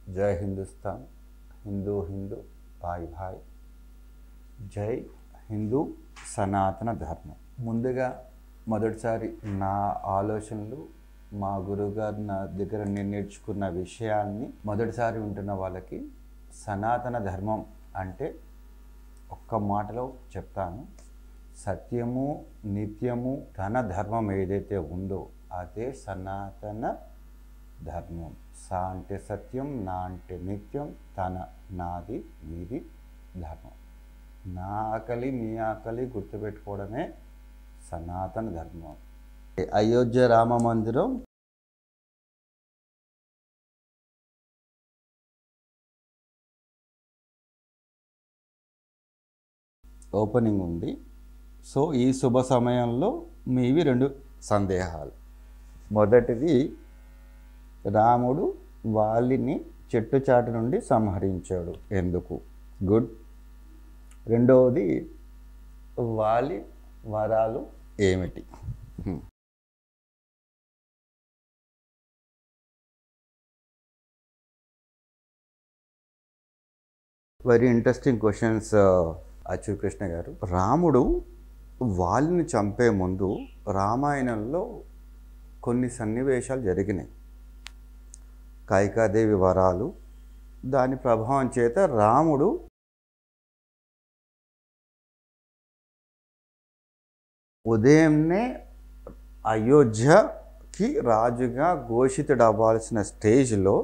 జై హిందుస్థాన్ హిందూ హిందూ భాయ్ భాయ్ జై హిందూ సనాతన ధర్మం ముందుగా మొదటిసారి నా ఆలోచనలు మా గురువుగారు నా దగ్గర నేను నేర్చుకున్న విషయాన్ని మొదటిసారి ఉంటున్న వాళ్ళకి సనాతన ధర్మం అంటే ఒక్క మాటలో చెప్తాను సత్యము నిత్యము ధన ధర్మం ఏదైతే ఉందో అదే సనాతన ధర్మం సా అంటే సత్యం నా అంటే నిత్యం తన నాది మీది ధర్మం నా ఆకలి మీ ఆకలి గుర్తుపెట్టుకోవడమే సనాతన ధర్మం అయోధ్య రామ మందిరం ఓపెనింగ్ ఉంది సో ఈ శుభ సమయంలో మీవి రెండు సందేహాలు మొదటిది రాముడు వాలిని చెట్టు చాటు నుండి సంహరించాడు ఎందుకు గుడ్ రెండవది వాలి వరాలు ఏమిటి హ్మ్. వెరీ ఇంట్రెస్టింగ్ క్వశ్చన్స్ అచ్చు కృష్ణ గారు రాముడు వాలిని చంపే ముందు రామాయణంలో కొన్ని సన్నివేశాలు జరిగినాయి కైకాదేవి వరాలు దాని ప్రభావం చేత రాముడు ఉదయంనే అయోధ్యకి రాజుగా ఘోషితుడు అవ్వాల్సిన స్టేజ్లో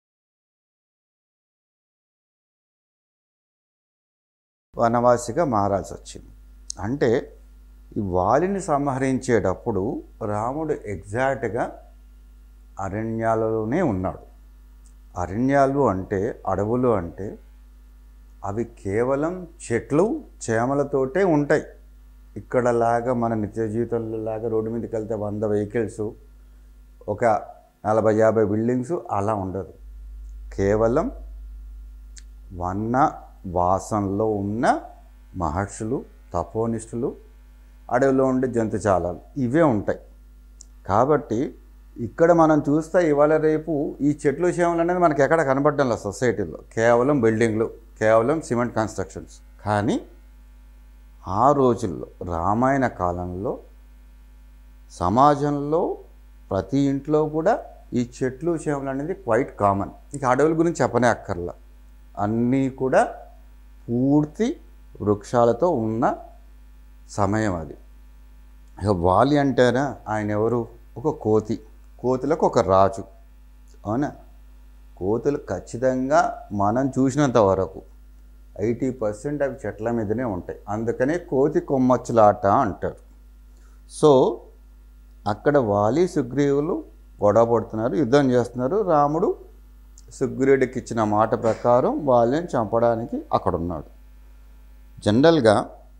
వనవాసిగా మారాల్సి వచ్చింది అంటే ఈ వాలిని సంహరించేటప్పుడు రాముడు ఎగ్జాక్ట్గా అరణ్యాలలోనే ఉన్నాడు అరణ్యాలు అంటే అడవులు అంటే అవి కేవలం చెట్లు చేమలతోటే ఉంటాయి ఇక్కడలాగా మన నిత్య జీవితంలో లాగా రోడ్డు మీదకి వెళ్తే వంద వెహికల్స్ ఒక నలభై యాభై బిల్డింగ్స్ అలా ఉండదు కేవలం వన్న వాసంలో ఉన్న మహర్షులు తపోనిష్ఠులు అడవిలో ఉండే జంతుజాలాలు ఇవే ఉంటాయి కాబట్టి ఇక్కడ మనం చూస్తే ఇవాళ రేపు ఈ చెట్లు చేమలు అనేది మనకి ఎక్కడ కనబడడం లేదు సొసైటీలో కేవలం బిల్డింగ్లు కేవలం సిమెంట్ కన్స్ట్రక్షన్స్ కానీ ఆ రోజుల్లో రామాయణ కాలంలో సమాజంలో ప్రతి ఇంట్లో కూడా ఈ చెట్లు చేమలు అనేది క్వైట్ కామన్ ఇక అడవుల గురించి చెప్పనే అక్కర్లా అన్నీ కూడా పూర్తి వృక్షాలతో ఉన్న సమయం అది ఇక వాలి అంటారా ఆయన ఎవరు ఒక కోతి కోతులకు ఒక రాజు అవునా కోతులు ఖచ్చితంగా మనం చూసినంత వరకు ఎయిటీ పర్సెంట్ అవి చెట్ల మీదనే ఉంటాయి అందుకనే కోతి కొమ్మచ్చులాట అంటారు సో అక్కడ వాలి సుగ్రీవులు గొడవ పడుతున్నారు యుద్ధం చేస్తున్నారు రాముడు సుగ్రీవుడికి ఇచ్చిన మాట ప్రకారం వాళ్ళని చంపడానికి అక్కడ ఉన్నాడు జనరల్గా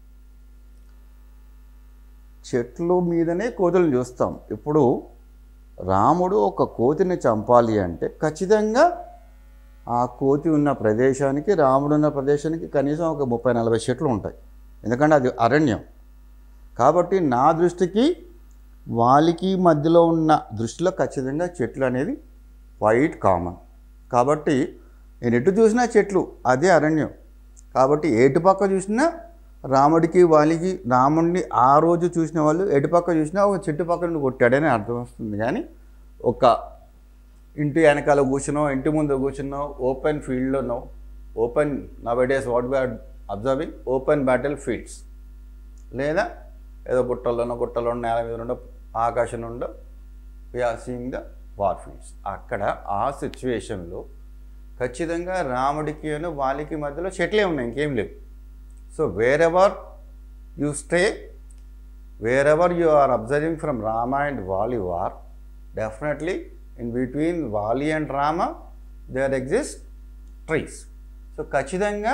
చెట్లు మీదనే కోతులను చూస్తాం ఇప్పుడు రాముడు ఒక కోతిని చంపాలి అంటే ఖచ్చితంగా ఆ కోతి ఉన్న ప్రదేశానికి రాముడు ఉన్న ప్రదేశానికి కనీసం ఒక ముప్పై నలభై చెట్లు ఉంటాయి ఎందుకంటే అది అరణ్యం కాబట్టి నా దృష్టికి వాళ్ళకి మధ్యలో ఉన్న దృష్టిలో ఖచ్చితంగా చెట్లు అనేది వైట్ కామన్ కాబట్టి నేను ఎటు చూసినా చెట్లు అదే అరణ్యం కాబట్టి ఎటు పక్క చూసినా రాముడికి వాలికి రాముడిని ఆ రోజు చూసిన వాళ్ళు ఎటు పక్క చూసినా ఒక చెట్టు పక్క నుండి కొట్టాడని అర్థం వస్తుంది కానీ ఒక ఇంటి వెనకాల కూర్చున్నావు ఇంటి ముందు కూర్చున్నావు ఓపెన్ ఫీల్డ్లోనో open now days what we are observing open battle fields లేదా ఏదో గుట్టల్లోనో గుట్టలోనో నేల మీద ఉండో ఆకాశం ఉండో we are seeing the war fields అక్కడ ఆ సిచ్యువేషన్లో ఖచ్చితంగా రాముడికి వాళ్ళకి మధ్యలో చెట్లే ఉన్నాయి ఇంకేం లేవు so wherever you stay wherever you are observing from Rama and Vali war definitely in between Vali and Rama there exist trees so ఖచ్చితంగా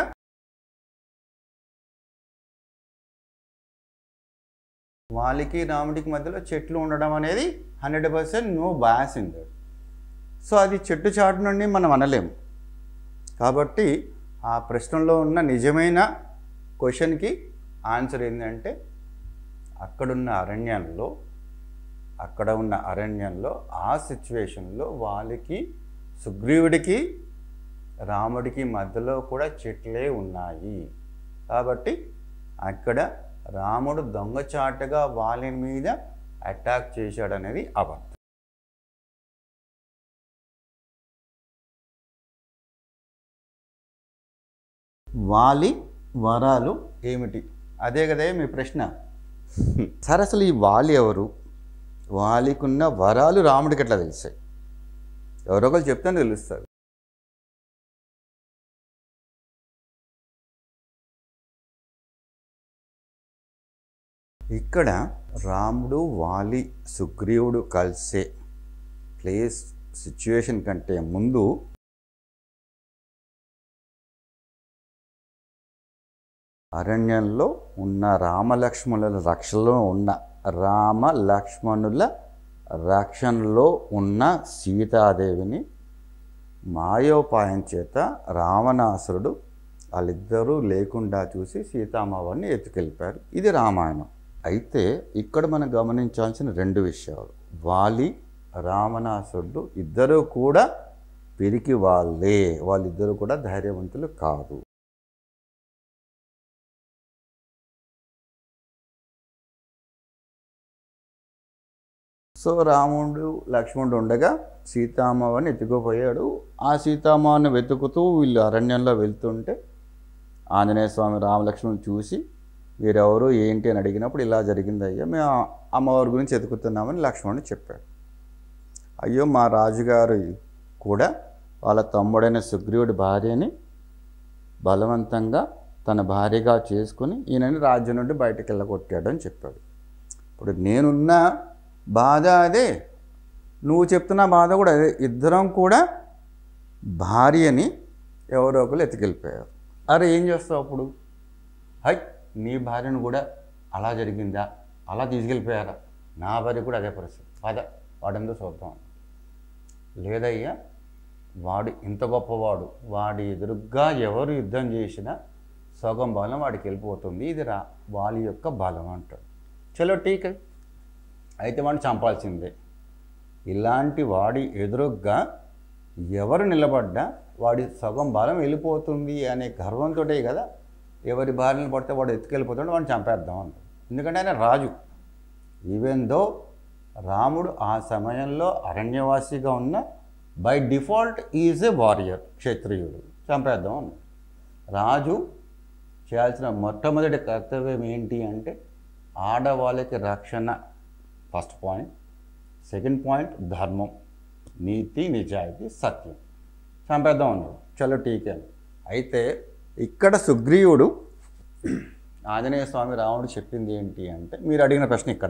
వాలికి రాముడికి మధ్యలో చెట్లు ఉండడం అనేది hundred percent no bias in that so అది చెట్టు చాటు నుండి మనం అనలేము కాబట్టి ఆ ప్రశ్నలో ఉన్న నిజమైన క్వశ్చన్కి ఆన్సర్ ఏంటంటే అక్కడున్న అరణ్యంలో అక్కడ ఉన్న అరణ్యంలో ఆ సిచ్యువేషన్లో వాళ్ళకి సుగ్రీవుడికి రాముడికి మధ్యలో కూడా చెట్లే ఉన్నాయి కాబట్టి అక్కడ రాముడు దొంగచాటుగా వాళ్ళ మీద అటాక్ చేశాడనేది అబద్ధం వాలి వరాలు ఏమిటి అదే కదే మీ ప్రశ్న సరే అసలు ఈ వాలి ఎవరు వాలికున్న వరాలు రాముడికి ఎట్లా తెలిసాయి ఎవరో ఒకరు చెప్తే తెలుస్తారు ఇక్కడ రాముడు వాలి సుగ్రీవుడు కలిసే ప్లేస్ సిచ్యువేషన్ కంటే ముందు అరణ్యంలో ఉన్న రామలక్ష్మణుల రక్షణలో ఉన్న రామ లక్ష్మణుల రక్షణలో ఉన్న సీతాదేవిని మాయోపాయం చేత రావణాసురుడు వాళ్ళిద్దరూ లేకుండా చూసి సీతామావారిని ఎత్తుకెళ్ళిపారు ఇది రామాయణం అయితే ఇక్కడ మనం గమనించాల్సిన రెండు విషయాలు వాలి రావణాసురుడు ఇద్దరూ కూడా పిరికి వాళ్ళే వాళ్ళిద్దరూ కూడా ధైర్యవంతులు కాదు సో రాముడు లక్ష్మణుడు ఉండగా సీతామావని ఎత్తుకుపోయాడు ఆ సీతామావని వెతుకుతూ వీళ్ళు అరణ్యంలో వెళ్తుంటే ఆంజనేయ స్వామి రామలక్ష్మణుని చూసి వీరెవరు ఏంటి అని అడిగినప్పుడు ఇలా జరిగింది అయ్యా మేము ఆ అమ్మవారి గురించి ఎతుకుతున్నామని లక్ష్మణుడు చెప్పాడు అయ్యో మా రాజుగారు కూడా వాళ్ళ తమ్ముడైన సుగ్రీవుడి భార్యని బలవంతంగా తన భార్యగా చేసుకుని ఈయనని రాజ్యం నుండి బయటకు వెళ్ళగొట్టాడు అని చెప్పాడు ఇప్పుడు నేనున్న బాధ అదే నువ్వు చెప్తున్న బాధ కూడా అదే ఇద్దరం కూడా భార్యని ఎవరో ఒకరు ఎత్తుకెళ్ళిపోయారు అరే ఏం చేస్తావు అప్పుడు హై నీ భార్యను కూడా అలా జరిగిందా అలా తీసుకెళ్ళిపోయారా నా భార్య కూడా అదే పరిస్థితి పద వాడెందుకు చూద్దాం లేదయ్యా వాడు ఇంత గొప్పవాడు వాడి ఎదురుగ్గా ఎవరు యుద్ధం చేసినా సగం బలం వాడికి వెళ్ళిపోతుంది ఇది రా వాళ్ళ యొక్క బలం అంటాడు చలో టీక్ అయితే వాడిని చంపాల్సిందే ఇలాంటి వాడి ఎదురుగ్గా ఎవరు నిలబడ్డా వాడి సగం బలం వెళ్ళిపోతుంది అనే గర్వంతోటే కదా ఎవరి భార్యను పడితే వాడు ఎత్తుకెళ్ళిపోతాడు వాడిని చంపేద్దాం అంట ఎందుకంటే ఆయన రాజు ఈవెన్ దో రాముడు ఆ సమయంలో అరణ్యవాసిగా ఉన్న by default is a warrior క్షత్రియుడు చంపేద్దాం అన్నాడు రాజు చేయాల్సిన మొట్టమొదటి కర్తవ్యం ఏంటి అంటే ఆడవాళ్ళకి రక్షణ ఫస్ట్ పాయింట్ సెకండ్ పాయింట్ ధర్మం నీతి నిజాయితీ సత్యం చంపేద్దాం అన్నాడు చలో టీకే అయితే ఇక్కడ సుగ్రీవుడు ఆంజనేయ స్వామి రాముడు చెప్పింది ఏంటి అంటే మీరు అడిగిన ప్రశ్న ఇక్కడ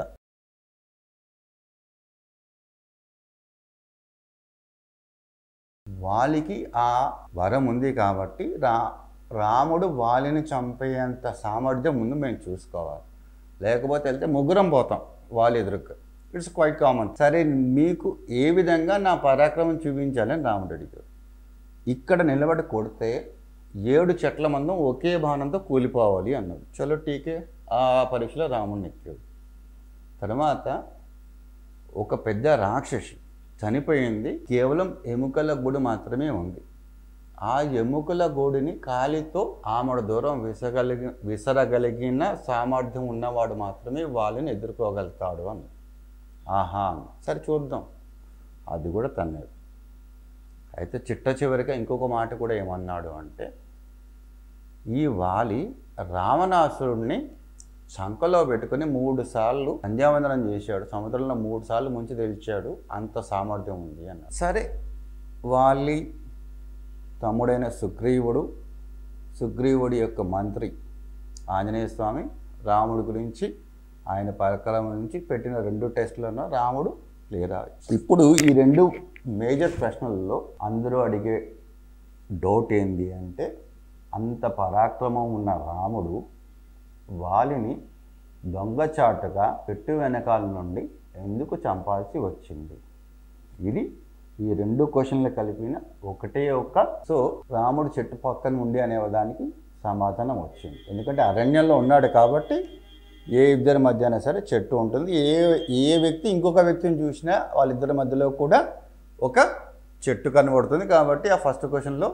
వాలికి ఆ వరం ఉంది కాబట్టి రా రాముడు వాలిని చంపేంత సామర్థ్యం ముందు మేము చూసుకోవాలి లేకపోతే వెళ్తే ముగ్గురం పోతాం వాళ్ళు ఎదురుకు ఇట్స్ క్వైట్ కామన్ సరే మీకు ఏ విధంగా నా పరాక్రమం చూపించాలని రాముడు అడిగాడు ఇక్కడ నిలబడి కొడితే ఏడు చెట్ల మందం ఒకే బాణంతో కూలిపోవాలి అన్నాడు చలో టీకే ఆ పరీక్షలో రాముడిని ఎక్కాడు తర్వాత ఒక పెద్ద రాక్షసి చనిపోయింది కేవలం ఎముకల గుడి మాత్రమే ఉంది ఆ ఎముకల గూడిని కాలితో ఆమెడ దూరం విసగలిగి విసరగలిగిన సామర్థ్యం ఉన్నవాడు మాత్రమే వాళ్ళని ఎదుర్కోగలుగుతాడు అని ఆహా అన్న. సరే చూద్దాం అది కూడా తన్నాడు అయితే చిట్ట చివరిగా ఇంకొక మాట కూడా ఏమన్నాడు అంటే ఈ వాలి రావణాసురుడిని చంకలో పెట్టుకుని మూడు సార్లు సంధ్యావందనం చేశాడు సముద్రంలో మూడు సార్లు ముంచి తెరిచాడు అంత సామర్థ్యం ఉంది అన్నాడు సరే వాలి తమ్ముడైన సుగ్రీవుడు సుగ్రీవుడి యొక్క మంత్రి ఆంజనేయ స్వామి రాముడి గురించి ఆయన పరకలం నుంచి పెట్టిన రెండు టెస్టులను రాముడు క్లియర్ ఇప్పుడు ఈ రెండు మేజర్ ప్రశ్నలలో అందరూ అడిగే డౌట్ ఏంది అంటే అంత పరాక్రమం ఉన్న రాముడు వాలిని దొంగచాటుగా పెట్టు వెనకాల నుండి ఎందుకు చంపాల్సి వచ్చింది ఇది ఈ రెండు క్వశ్చన్లు కలిపిన ఒకటే ఒక సో రాముడు చెట్టు పక్కన ఉండి అనే దానికి సమాధానం వచ్చింది ఎందుకంటే అరణ్యంలో ఉన్నాడు కాబట్టి ఏ ఇద్దరి మధ్య అయినా సరే చెట్టు ఉంటుంది ఏ ఏ వ్యక్తి ఇంకొక వ్యక్తిని చూసినా వాళ్ళిద్దరి మధ్యలో కూడా ఒక చెట్టు కనబడుతుంది కాబట్టి ఆ ఫస్ట్ క్వశ్చన్లో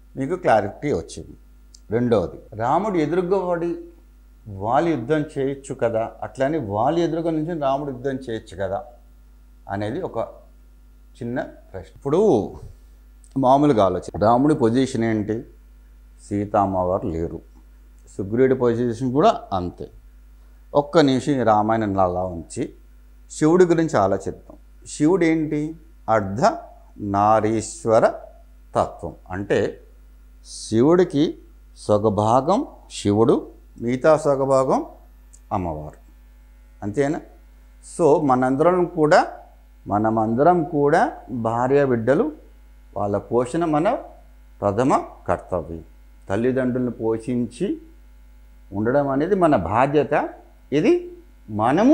మీకు క్లారిటీ వచ్చింది రెండవది రాముడు ఎదురుగా పడి వాళ్ళు యుద్ధం చేయొచ్చు కదా అట్లని వాళ్ళు ఎదురుగా నుంచి రాముడు యుద్ధం చేయొచ్చు కదా అనేది ఒక చిన్న ప్రశ్న ఇప్పుడు మామూలుగా ఆలోచన రాముడి పొజిషన్ ఏంటి సీతామ్మవారు లేరు సుగ్రీవుడి పొజిషన్ కూడా అంతే ఒక్క నిమిషం ఈ రామాయణం అలా ఉంచి శివుడి గురించి ఆలోచిద్దాం శివుడు ఏంటి అర్ధ నారీశ్వర తత్వం అంటే శివుడికి సగభాగం శివుడు మిగతా సగభాగం అమ్మవారు అంతేనా సో మనందరం కూడా మనమందరం కూడా భార్య బిడ్డలు వాళ్ళ పోషణ మన ప్రథమ కర్తవ్యం తల్లిదండ్రులను పోషించి ఉండడం అనేది మన బాధ్యత ఇది మనము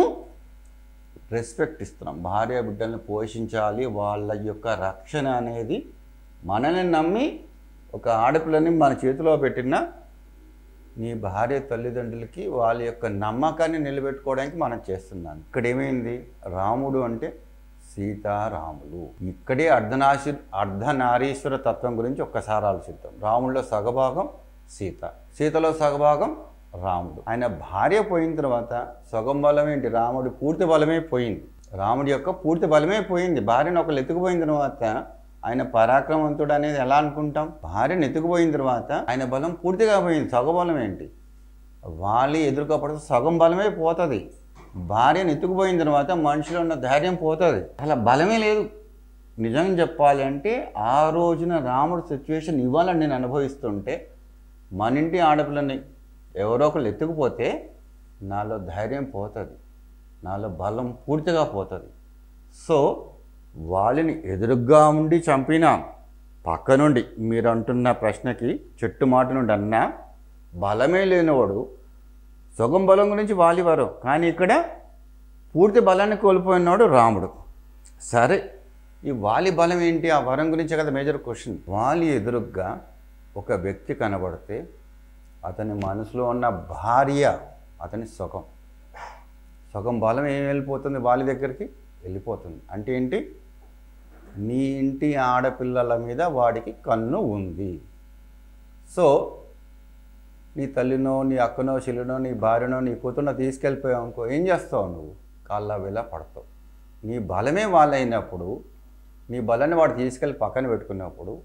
రెస్పెక్ట్ ఇస్తున్నాం భార్య బిడ్డల్ని పోషించాలి వాళ్ళ యొక్క రక్షణ అనేది మనల్ని నమ్మి ఒక ఆడపిల్లని మన చేతిలో పెట్టిన నీ భార్య తల్లిదండ్రులకి వాళ్ళ యొక్క నమ్మకాన్ని నిలబెట్టుకోవడానికి మనం చేస్తున్నాం ఇక్కడ ఏమైంది రాముడు అంటే సీతారాములు ఇక్కడే అర్ధనాశి అర్ధనారీశ్వర తత్వం గురించి ఒక్కసారి ఆలోచిద్దాం రాముడిలో సగభాగం సీత సీతలో సగభాగం రాముడు ఆయన భార్య పోయిన తర్వాత సగం బలం ఏంటి రాముడి పూర్తి బలమే పోయింది రాముడి యొక్క పూర్తి బలమే పోయింది భార్యను ఒకళ్ళు ఎత్తుకుపోయిన తర్వాత ఆయన పరాక్రమవంతుడు అనేది ఎలా అనుకుంటాం భార్యను ఎత్తుకుపోయిన తర్వాత ఆయన బలం పూర్తిగా పోయింది సగం బలం ఏంటి వాళ్ళు ఎదుర్కోపడితే సగం బలమే పోతుంది భార్యను ఎత్తుకుపోయిన తర్వాత మనిషిలో ఉన్న ధైర్యం పోతుంది అలా బలమే లేదు నిజంగా చెప్పాలి అంటే ఆ రోజున రాముడు సిచ్యువేషన్ ఇవ్వాలని నేను అనుభవిస్తుంటే మన ఇంటి ఆడపిల్లని ఎవరో ఒకళ్ళు ఎత్తుకుపోతే నాలో ధైర్యం పోతుంది నాలో బలం పూర్తిగా పోతుంది సో వాళ్ళని ఎదురుగ్గా ఉండి చంపినా పక్క నుండి మీరు అంటున్న ప్రశ్నకి చెట్టు మాట నుండి అన్నా బలమే లేనివాడు సగం బలం గురించి వాలివారు కానీ ఇక్కడ పూర్తి బలాన్ని కోల్పోయినాడు రాముడు సరే ఈ వాలి బలం ఏంటి ఆ వరం గురించే కదా మేజర్ క్వశ్చన్ వాలి ఎదురుగ్గా ఒక వ్యక్తి కనబడితే అతని మనసులో ఉన్న భార్య అతని సుఖం సగం బలం ఏం వెళ్ళిపోతుంది వాలి దగ్గరికి వెళ్ళిపోతుంది అంటే ఏంటి నీ ఇంటి ఆడపిల్లల మీద వాడికి కన్ను ఉంది సో నీ తల్లినో నీ అక్కనో చెల్లినో నీ భార్యనో నీ కూతురునో తీసుకెళ్ళిపోయావు అనుకో ఏం చేస్తావు నువ్వు కాళ్ళ వేళ పడతావు నీ బలమే వాళ్ళైనప్పుడు నీ బలాన్ని వాడు తీసుకెళ్ళి పక్కన పెట్టుకున్నప్పుడు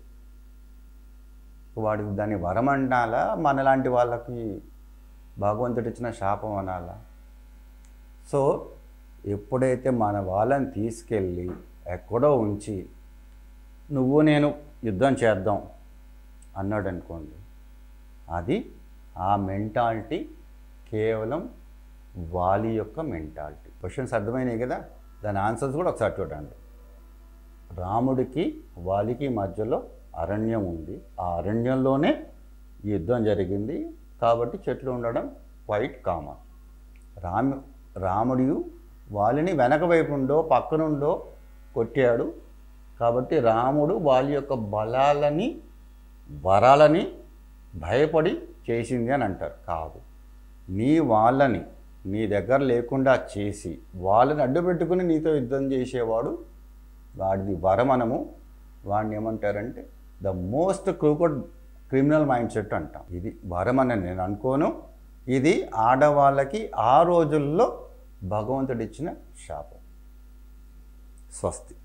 వాడి దాన్ని వరం అనాలా మనలాంటి వాళ్ళకి భగవంతుడు ఇచ్చిన శాపం అనాలా సో ఎప్పుడైతే మన వాళ్ళని తీసుకెళ్ళి ఎక్కడో ఉంచి నువ్వు నేను యుద్ధం చేద్దాం అన్నాడు అనుకోండి అది ఆ మెంటాలిటీ కేవలం వాలి యొక్క మెంటాలిటీ క్వశ్చన్స్ అర్థమైనాయి కదా దాని ఆన్సర్స్ కూడా ఒకసారి చూడండి రాముడికి వాలికి మధ్యలో అరణ్యం ఉంది ఆ అరణ్యంలోనే ఈ యుద్ధం జరిగింది కాబట్టి చెట్లు ఉండడం క్వైట్ కామన్ రాము రాముడు వాలిని వెనక వైపు ఉండో పక్కనుండో కొట్టాడు కాబట్టి రాముడు వాళ్ళ యొక్క బలాలని వరాలని భయపడి చేసింది అని అంటారు కాదు నీ వాళ్ళని నీ దగ్గర లేకుండా చేసి వాళ్ళని అడ్డు పెట్టుకుని నీతో యుద్ధం చేసేవాడు వాడిది వరమనము వాడిని ఏమంటారంటే the most crooked criminal mindset అంటాం ఇది వరమని నేను అనుకోను ఇది ఆడవాళ్ళకి ఆ రోజుల్లో భగవంతుడిచ్చిన శాపం స్వస్తి